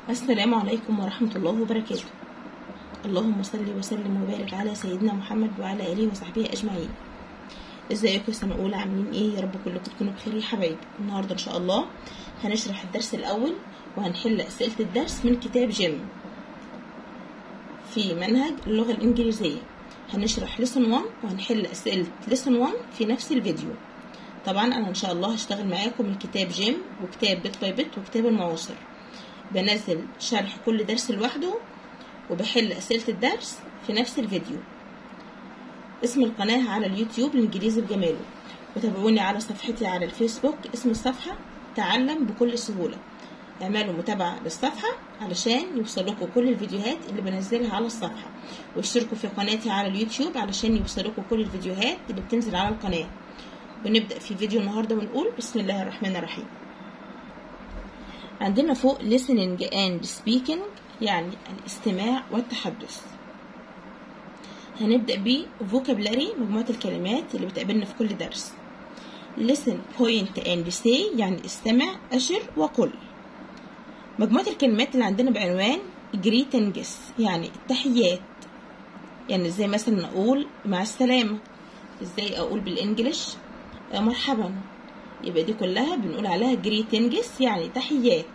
السلام عليكم ورحمة الله وبركاته اللهم صل وسلم وبارك على سيدنا محمد وعلى آله وصحبه أجمعين ازيكم سنة أولى عاملين ايه يا رب كلكم تكونوا بخير يا حبايبي النهاردة إن شاء الله هنشرح الدرس الأول وهنحل أسئلة الدرس من كتاب جيم في منهج اللغة الإنجليزية هنشرح لسن 1 وهنحل أسئلة لسن 1 في نفس الفيديو طبعا أنا إن شاء الله هشتغل معاكم من كتاب جيم وكتاب بيت باي بيت وكتاب المعاصر بنزل شرح كل درس لوحده وبحل أسئلة الدرس في نفس الفيديو اسم القناة على اليوتيوب الإنجليزي بجماله وتابعوني على صفحتي على الفيسبوك اسم الصفحة تعلم بكل سهولة اعملوا متابعة للصفحة علشان يوصلكوا كل الفيديوهات اللي بنزلها على الصفحة واشتركوا في قناتي على اليوتيوب علشان يوصلكوا كل الفيديوهات اللي بتنزل على القناة ونبدأ في فيديو النهاردة ونقول بسم الله الرحمن الرحيم عندنا فوق listening and speaking يعني الاستماع والتحدث هنبدأ ب vocabulary مجموعة الكلمات اللي بتقابلنا في كل درس listen point and say يعني استمع أشر وقل مجموعة الكلمات اللي عندنا بعنوان greetings يعني التحيات يعني ازاي مثلا اقول مع السلامة ازاي اقول بالانجلش مرحبا يبقى دي كلها بنقول عليها greetings يعني تحيات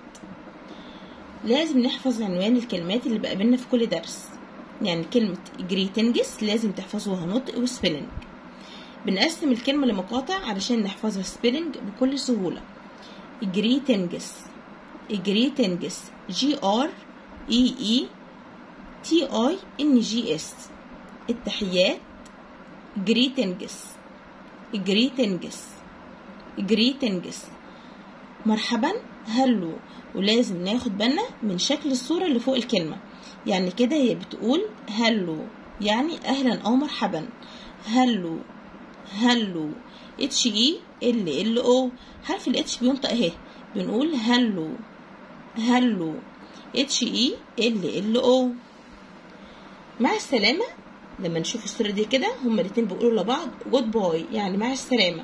لازم نحفظ عنوان الكلمات اللي بقابلنا في كل درس يعني كلمة greetings لازم تحفظوها نطق وسبيلنج بنقسم الكلمة لمقاطع علشان نحفظها سبيلنج بكل سهولة greetings greetings G R E E T I N G S التحيات greetings greetings greetings مرحبا هلو ولازم ناخد بالنا من شكل الصورة اللي فوق الكلمة يعني كده هي بتقول هلو يعني أهلا أو مرحبا هلو هلو اتش اي ال ال او حرف الاتش بينطق اهي بنقول هلو هلو اتش اي ال ال او مع السلامة لما نشوف الصورة دي كده هما الاتنين بيقولوا لبعض جود باي يعني مع السلامة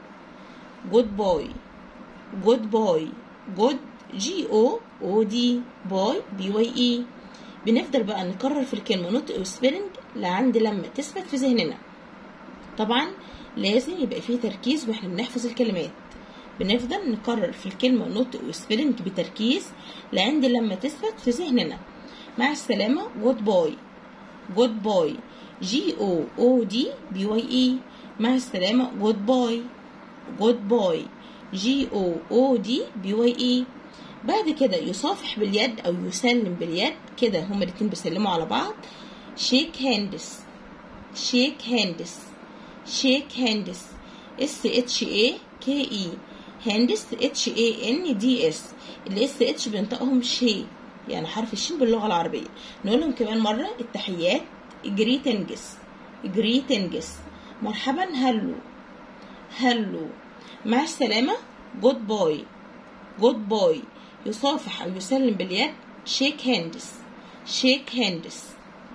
جود باي جود باي جود جي او او دي باي بي واي اي بنفضل بقى نكرر في الكلمة نطق وسبيلنج لعند لما تثبت في ذهننا طبعا لازم يبقى فيه تركيز واحنا بنحفظ الكلمات بنفضل نكرر في الكلمة نطق وسبيلنج بتركيز لعند لما تثبت في ذهننا مع السلامة جود باي جود باي جي او او دي بي واي اي مع السلامة جود باي جود باي جي او او دي بي واي اي بعد كده يصافح باليد او يسلم باليد كده هما الاتنين بيسلموا على بعض شيك هاندس شيك هاندس شيك هاندس اس اتش اي كي اي هاندس اتش اي ان دي اس الاس اتش بينطقهم شي يعني حرف الشين باللغه العربيه نقول لهم كمان مره التحيات جريتنجز جريتنجز مرحبا هلو هلو مع السلامه جود باي جود باي يصافح او يسلم باليد شيك هاندس شيك هاندس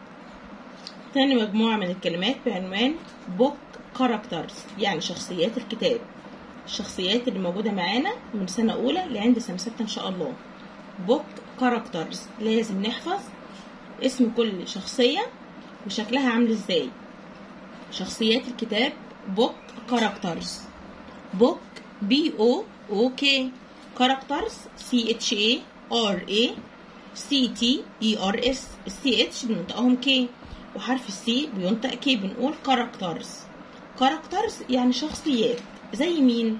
تاني مجموعة من الكلمات بعنوان بوك كاركترز يعني شخصيات الكتاب الشخصيات اللي موجودة معانا من سنة أولى لعند سنة ستة إن شاء الله بوك كاركترز لازم نحفظ اسم كل شخصية وشكلها عامل ازاي شخصيات الكتاب بوك كاركترز بوك بي او او كي كاركترز سي اتش اي ار اي سي تي اي ار اس السي اتش بننطقهم كي وحرف السي بينطق كي بنقول كاركترز كاركترز يعني شخصيات زي مين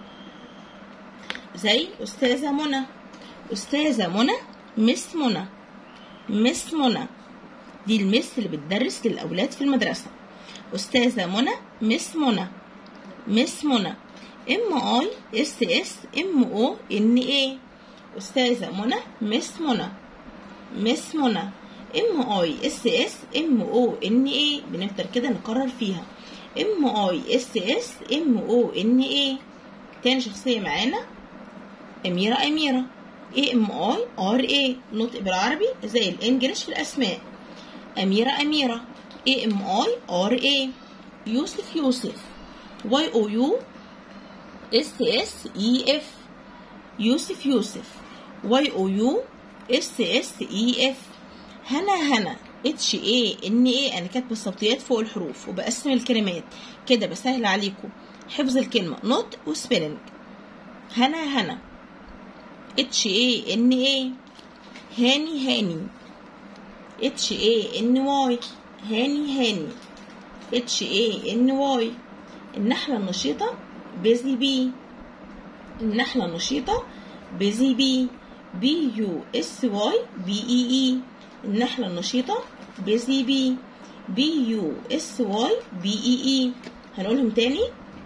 زي استاذة منى استاذة منى مس منى مس منى دي المس اللي بتدرس للاولاد في المدرسة استاذة منى مس منى مس منى ام اي اس اس ام او ان اي استاذة منى مس منى مس منى ام اي اس اس ام او ان اي بنفضل كده نكرر فيها ام اي اس اس ام او ان اي تاني شخصية معانا أميرة أميرة اي ام اي ار اي نطق بالعربي زي الانجليش في الأسماء أميرة أميرة اي ام اي ار اي يوسف يوسف واي او يو اس اس اي اف يوسف يوسف واي او يو اس اس اي اف هنا هنا اتش اي ان اي انا كاتبه الصوتيات فوق الحروف وبقسم الكلمات كده بسهل عليكم حفظ الكلمه نوت وسبيلنج هنا هنا اتش اي ان اي هاني هاني اتش اي ان واي هاني هاني اتش اي ان واي النحله النشيطه بيزي بي النحله النشيطه بيزي بي بي يو اس واي بي اي اي النحله النشيطه بيزي بي بي يو اس واي بي اي اي هنقولهم تاني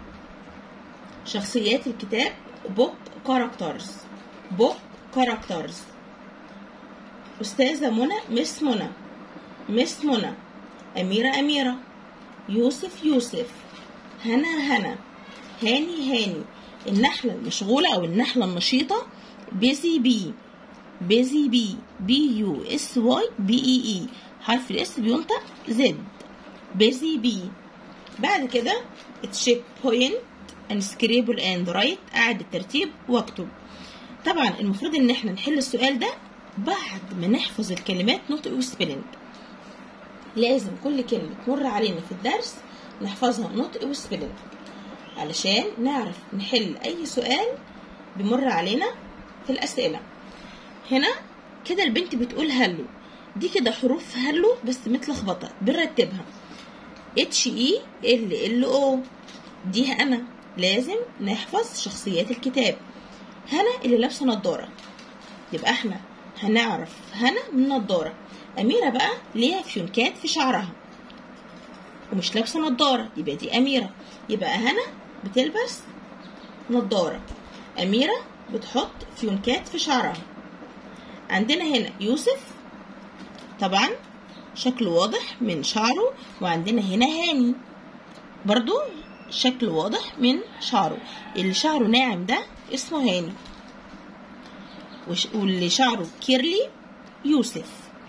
شخصيات الكتاب بوك كاركترز بوك كاركترز أستاذة منى مس منى مس منى أميرة أميرة يوسف يوسف هنا هنا هاني هاني النحلة المشغولة أو النحلة النشيطة بيزي بي بيزي بي بي يو اس واي بي اي اي حرف الاس بينطق زد بيزي بي بعد كده تشيك بوينت and scribble and write أعد الترتيب واكتب طبعا المفروض ان احنا نحل السؤال ده بعد ما نحفظ الكلمات نطق وسبيلنج لازم كل كلمة تمر علينا في الدرس نحفظها نطق وسبيلنج علشان نعرف نحل أي سؤال بيمر علينا في الأسئلة هنا كده البنت بتقول هلو دي كده حروف هلو بس متلخبطة بنرتبها اتش اي ال ال او دي انا لازم نحفظ شخصيات الكتاب هنا اللي لابسه نضاره يبقى احنا هنعرف هنا من نضاره اميره بقى ليها فيونكات في شعرها ومش لابسه نضاره يبقى دي اميره يبقى هنا بتلبس نضاره اميره بتحط فيونكات في شعرها عندنا هنا يوسف طبعا شكله واضح من شعره وعندنا هنا هاني برضو شكله واضح من شعره اللي شعره ناعم ده اسمه هاني واللي شعره كيرلي يوسف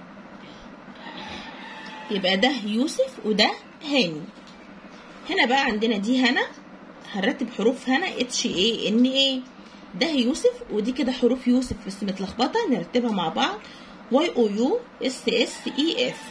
يبقى ده يوسف وده هاني هنا بقى عندنا دي هنا هنرتب حروف هنا اتش اي ان اي ده يوسف ودي كده حروف يوسف بس متلخبطه نرتبها مع بعض واي او يو اس اس اي اف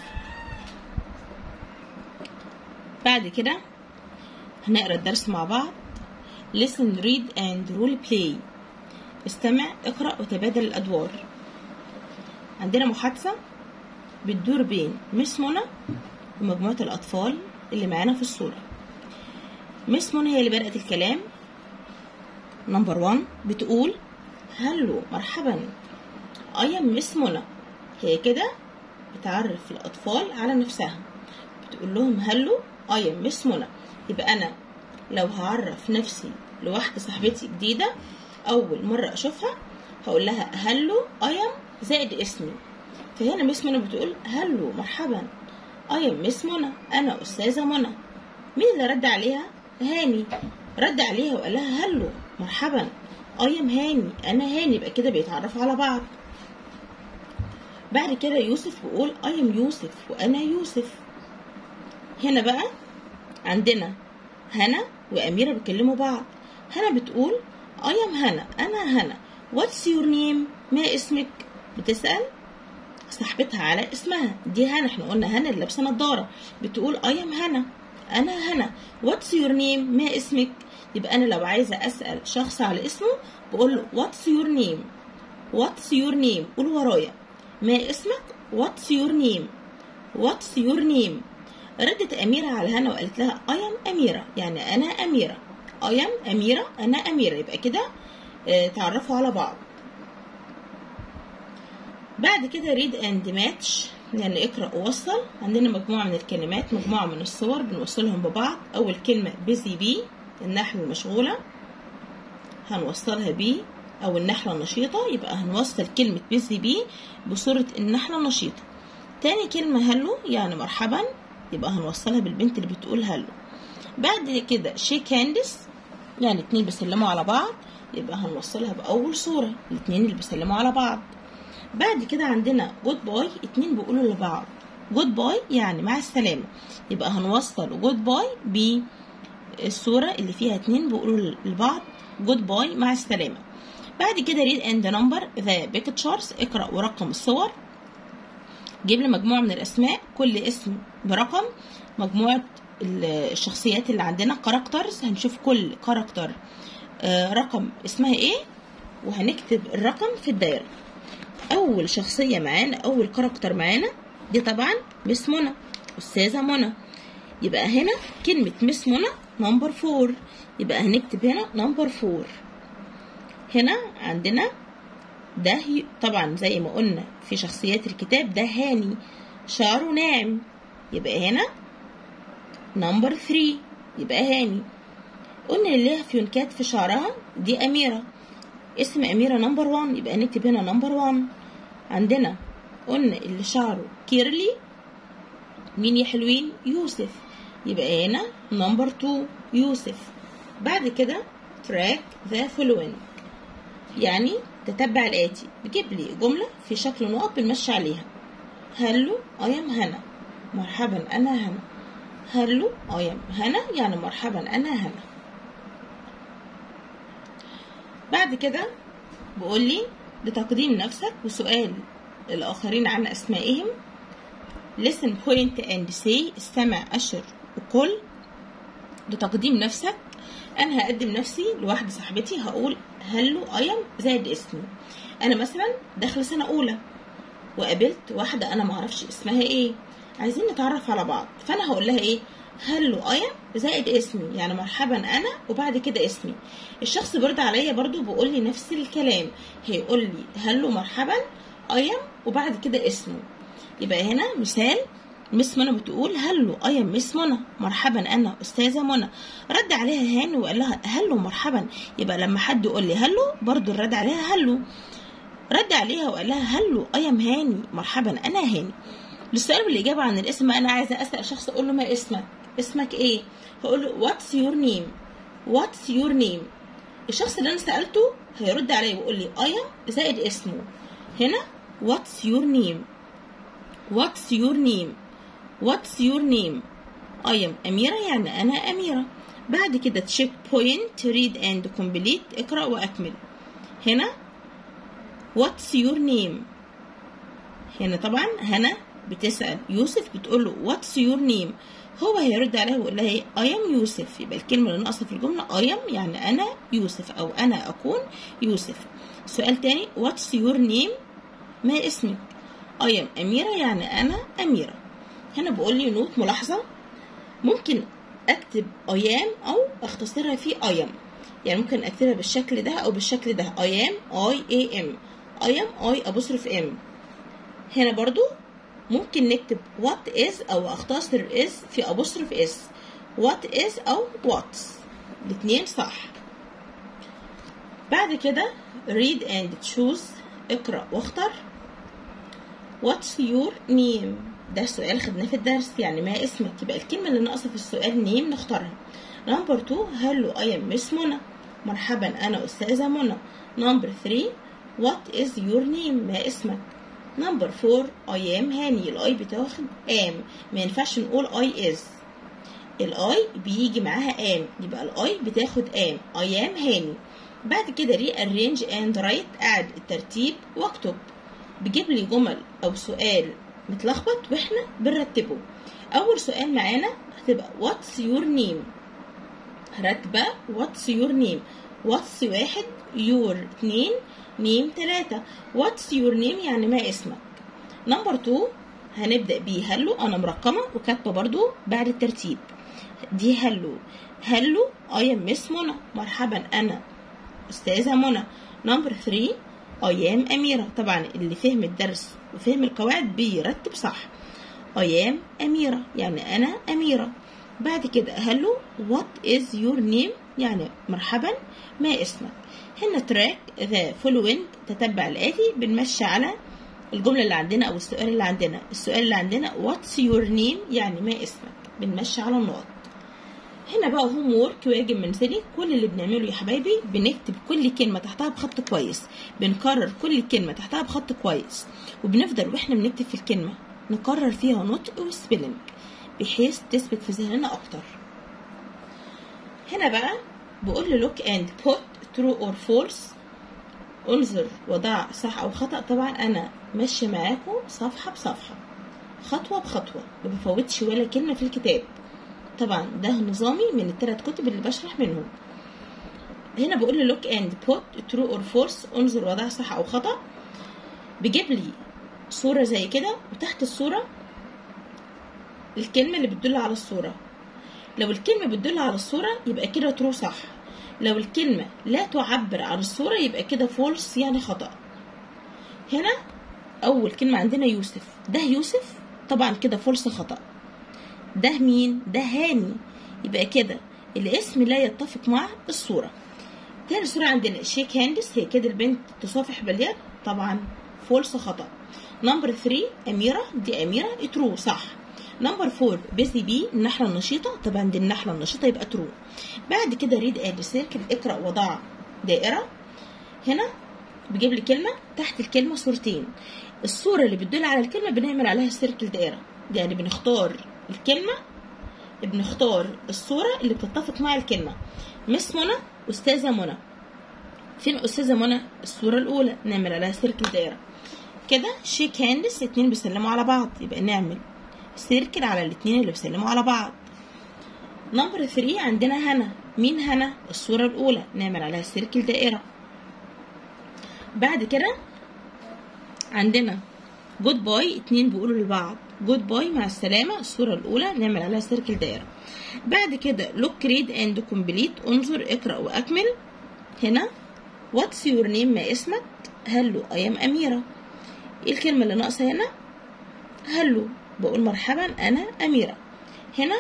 بعد كده هنقرا الدرس مع بعض listen read and role play استمع اقرأ وتبادل الأدوار عندنا محادثة بتدور بين مس منى ومجموعة الأطفال اللي معانا في الصورة مس منى هي اللي بدأت الكلام نمبر 1 بتقول هلو مرحبا I am مس منى هي كده بتعرف الأطفال على نفسها بتقول لهم هلو I am مس منى يبقى أنا لو هعرف نفسي لواحدة صاحبتي جديدة أول مرة أشوفها هقول لها هلو أيام زائد اسمي فهنا مس منى بتقول هلو مرحبا أيام مس منى أنا أستاذة منى مين اللي رد عليها؟ هاني رد عليها وقال لها هلو مرحبا أيام هاني أنا هاني يبقى كده بيتعرفوا على بعض بعد كده يوسف بيقول أيام يوسف وأنا يوسف هنا بقى عندنا هنا وأميرة بيكلموا بعض هنا بتقول I am هنا أنا هنا What's your name ما اسمك بتسأل صاحبتها على اسمها دي هنا احنا قلنا هنا اللي لابسة نضارة بتقول I am هنا أنا هنا What's your name ما اسمك يبقى أنا لو عايزة أسأل شخص على اسمه بقول له What's your name What's your name قول ورايا ما اسمك What's your name What's your name ردت أميرة على هنا وقالت لها I am أميرة يعني أنا أميرة I am أميرة أنا أميرة يبقى كده اه تعرفوا على بعض بعد كده read and match يعني اقرأ ووصل عندنا مجموعة من الكلمات مجموعة من الصور بنوصلهم ببعض أول كلمة busy بي النحلة المشغولة هنوصلها بي أو النحلة النشيطة يبقى هنوصل كلمة busy بي بصورة النحلة النشيطة تاني كلمة هلو يعني مرحبا يبقى هنوصلها بالبنت اللي بتقول هلو بعد كده شيك هاندس يعني اتنين بيسلموا على بعض يبقى هنوصلها بأول صورة الاتنين اللي بيسلموا على بعض بعد كده عندنا جود باي اتنين بيقولوا لبعض جود باي يعني مع السلامة يبقى هنوصل جود باي بالصورة اللي فيها اتنين بيقولوا لبعض جود باي مع السلامة بعد كده ريد اند نمبر ذا بيكتشرز اقرا ورقم الصور جيب لي مجموعه من الاسماء كل اسم برقم مجموعه الشخصيات اللي عندنا كاركترز هنشوف كل كاركتر رقم اسمها ايه وهنكتب الرقم في الدايره اول شخصيه معانا اول كاركتر معانا دي طبعا مس منى استاذه منى يبقى هنا كلمه مس منى نمبر فور يبقى هنكتب هنا نمبر فور هنا عندنا ده طبعا زي ما قلنا في شخصيات الكتاب ده هاني شعره ناعم يبقى هنا نمبر 3 يبقى هاني قلنا اللي ليها فيونكات في شعرها دي أميرة اسم أميرة نمبر 1 يبقى نكتب هنا نمبر 1 عندنا قلنا اللي شعره كيرلي مين يا حلوين يوسف يبقى هنا نمبر 2 يوسف بعد كده تراك ذا فولوينج يعني تتبع الآتي بجيب لي جملة في شكل نقط بنمشي عليها هلو I am هنا مرحبا أنا هنا هلو I am هنا يعني مرحبا أنا هنا بعد كده بقول لي لتقديم نفسك وسؤال الآخرين عن أسمائهم listen point and say استمع أشر وقل لتقديم نفسك أنا هقدم نفسي لواحدة صاحبتي هقول هلو أيم زائد اسمي أنا مثلا داخلة سنة أولى وقابلت واحدة أنا معرفش اسمها إيه عايزين نتعرف على بعض فأنا هقول لها إيه هلو أيم زائد اسمي يعني مرحبا أنا وبعد كده اسمي الشخص برد عليا برضو بيقول لي نفس الكلام هيقول لي هلو مرحبا أيم وبعد كده اسمه يبقى هنا مثال مس منى بتقول هلو اي مس منى مرحبا انا استاذه منى رد عليها هاني وقال لها هلو مرحبا يبقى لما حد يقول لي هلو برضو الرد عليها هلو رد عليها وقال لها هلو اي ام هاني مرحبا انا هاني للسؤال والاجابه عن الاسم انا عايزه اسال شخص اقول له ما اسمك اسمك ايه هقول له واتس يور نيم واتس يور نيم الشخص اللي انا سالته هيرد عليا ويقول لي اي زائد اسمه هنا واتس يور نيم واتس يور نيم What's your name? I am أميرة يعني أنا أميرة بعد كده تشيك بوينت read and complete اقرأ وأكمل هنا What's your name? هنا طبعا هنا بتسأل يوسف بتقول له What's your name? هو هيرد عليها ويقول لها I am يوسف يبقى الكلمة اللي ناقصة في الجملة I am يعني أنا يوسف أو أنا أكون يوسف سؤال تاني What's your name? ما اسمك؟ I am أميرة يعني أنا أميرة هنا بقول لي نوت ملاحظة ممكن أكتب أيام أو أختصرها في أيام يعني ممكن أكتبها بالشكل ده أو بالشكل ده أيام أي أي إم أيام أي أبوستروف إم هنا برضو ممكن نكتب what is أو أختصر is في أبوستروف is what is أو what الاتنين صح بعد كده read and choose اقرأ واختر what's your name ده سؤال خدناه في الدرس يعني ما اسمك يبقى الكلمة اللي ناقصة في السؤال نيم نختارها نمبر 2 هلو اي ام مس منى مرحبا انا استاذة منى نمبر 3 وات از يور نيم ما اسمك نمبر 4 اي ام هاني الاي بتاخد ام ما ينفعش نقول اي از الاي بيجي معاها ام يبقى الاي بتاخد ام اي ام هاني بعد كده ري ارينج اند رايت اعد الترتيب واكتب بجيب لي جمل او سؤال متلخبط واحنا بنرتبه اول سؤال معانا هتبقى واتس يور نيم راتبه واتس يور نيم واتس واحد يور اتنين نيم تلاتة واتس يور نيم يعني ما اسمك نمبر تو هنبدأ بيه هلو أنا مرقمة وكاتبة برضو بعد الترتيب دي هلو هلو I am مس منى مرحبا أنا أستاذة منى نمبر 3 I am أميرة طبعا اللي فهم الدرس وفهم القواعد بيرتب صح I am أميرة يعني أنا أميرة بعد كده هلو what is your name يعني مرحبا ما اسمك هنا تراك ذا فولوينج تتبع الآتي بنمشي على الجملة اللي عندنا أو السؤال اللي عندنا السؤال اللي عندنا what's your name يعني ما اسمك بنمشي على النقط هنا بقى هوم وورك واجب منزلي كل اللي بنعمله يا حبايبي بنكتب كل كلمه تحتها بخط كويس بنكرر كل كلمه تحتها بخط كويس وبنفضل واحنا بنكتب في الكلمه نكرر فيها نطق وسبيلنج بحيث تثبت في ذهننا اكتر هنا بقى بقول له look and put true or false انظر وضع صح او خطأ طبعا انا ماشية معاكم صفحة بصفحة خطوة بخطوة ما بفوتش ولا كلمة في الكتاب طبعا ده نظامي من الثلاث كتب اللي بشرح منهم هنا بقول لي لوك اند بوت ترو اور فورس انظر وضع صح او خطأ بيجيب لي صورة زي كده وتحت الصورة الكلمة اللي بتدل على الصورة لو الكلمة بتدل على الصورة يبقى كده ترو صح لو الكلمة لا تعبر عن الصورة يبقى كده فولس يعني خطأ هنا أول كلمة عندنا يوسف ده يوسف طبعا كده فولس خطأ ده مين ده هاني يبقى كده الاسم لا يتفق مع الصورة تاني صورة عندنا شيك هاندس هي كده البنت تصافح باليد طبعا فولس خطأ نمبر 3 أميرة دي أميرة ترو صح نمبر 4 بيزي بي النحلة النشيطة طبعا دي النحلة النشيطة يبقى ترو بعد كده ريد اد سيركل اقرأ وضع دائرة هنا بيجيب لي كلمة تحت الكلمة صورتين الصورة اللي بتدل على الكلمة بنعمل عليها سيركل دائرة يعني بنختار الكلمة بنختار الصورة اللي بتتفق مع الكلمة مس منى أستاذة منى فين أستاذة منى الصورة الأولى نعمل عليها سيركل دائرة كده شيك هاندس اتنين بيسلموا على بعض يبقى نعمل سيركل على الاتنين اللي بيسلموا على بعض نمبر 3 عندنا هنا مين هنا الصورة الأولى نعمل عليها سيركل دائرة بعد كده عندنا جود باي اتنين بيقولوا لبعض جود باي مع السلامة الصورة الأولى نعمل عليها سيركل دائرة بعد كده لوك ريد اند كومبليت انظر اقرأ وأكمل هنا واتس يور نيم ما اسمك هلو ايام أميرة ايه الكلمة اللي ناقصة هنا هلو بقول مرحبا أنا أميرة هنا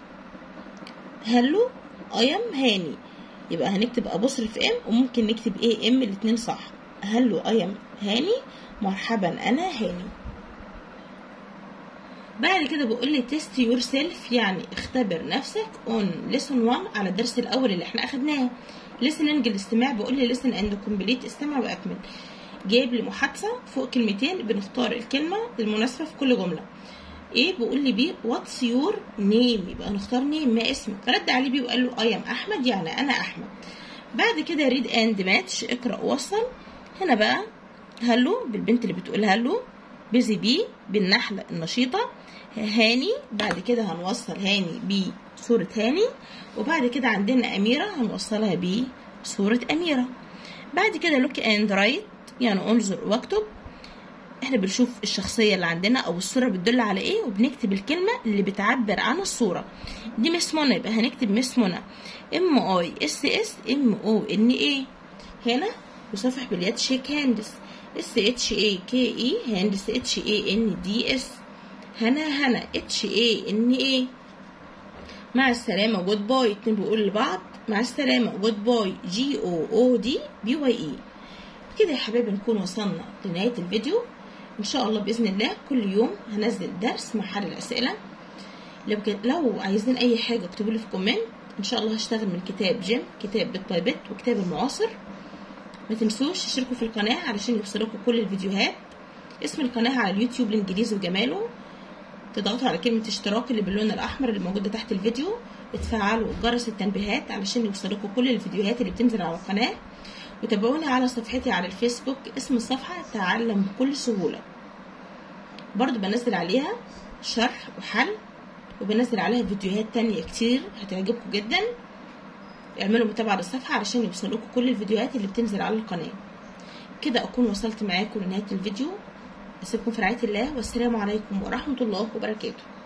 هلو ايام هاني يبقى هنكتب ابوستروف ام وممكن نكتب ايه ام الاتنين صح هلو ايام هاني مرحبا انا هاني بعد كده بقول لي تيست يور سيلف يعني اختبر نفسك اون ليسون 1 على الدرس الاول اللي احنا اخدناه listening الاستماع بقول لي listen and complete استمع واكمل جايب لي محادثه فوق كلمتين بنختار الكلمه المناسبه في كل جمله ايه بيقول لي بيه واتس يور نيم يبقى هنختار نيم ما اسمك رد عليه بيه وقال له اي ام احمد يعني انا احمد بعد كده ريد اند ماتش اقرا ووصل هنا بقى هلو بالبنت اللي بتقول هلو بيزي بي بالنحلة النشيطة هاني بعد كده هنوصل هاني بصورة هاني وبعد كده عندنا أميرة هنوصلها بصورة أميرة بعد كده لوك اند رايت يعني انظر واكتب احنا بنشوف الشخصية اللي عندنا او الصورة بتدل على ايه وبنكتب الكلمة اللي بتعبر عن الصورة دي مس منى يبقى هنكتب مس منى ام اي اس اس ام او ان اي هنا يصافح باليد شيك هاندس اس اتش اي كي اي هاندس اتش اي ان دي اس هنا هنا اتش اي ان اي مع السلامة جود باي اتنين بيقولوا لبعض مع السلامة جود باي جي او او دي بي واي اي كده يا حبايبي نكون وصلنا لنهاية الفيديو ان شاء الله باذن الله كل يوم هنزل درس مع حل الاسئله لو لو عايزين اي حاجه اكتبوا لي في كومنت ان شاء الله هشتغل من كتاب جيم كتاب بيت باي بيت وكتاب المعاصر ما تنسوش تشتركوا في القناه علشان يوصلكوا كل الفيديوهات اسم القناه على اليوتيوب الانجليزي وجماله تضغطوا على كلمه اشتراك اللي باللون الاحمر اللي موجوده تحت الفيديو وتفعلوا جرس التنبيهات علشان يوصلكوا كل الفيديوهات اللي بتنزل على القناه وتابعوني على صفحتي على الفيسبوك اسم الصفحة تعلم بكل سهولة برضو بنزل عليها شرح وحل وبنزل عليها فيديوهات تانية كتير هتعجبكم جدا اعملوا متابعة للصفحة علشان يوصلوكوا كل الفيديوهات اللي بتنزل على القناة كده أكون وصلت معاكم لنهاية الفيديو أسيبكم في رعاية الله والسلام عليكم ورحمة الله وبركاته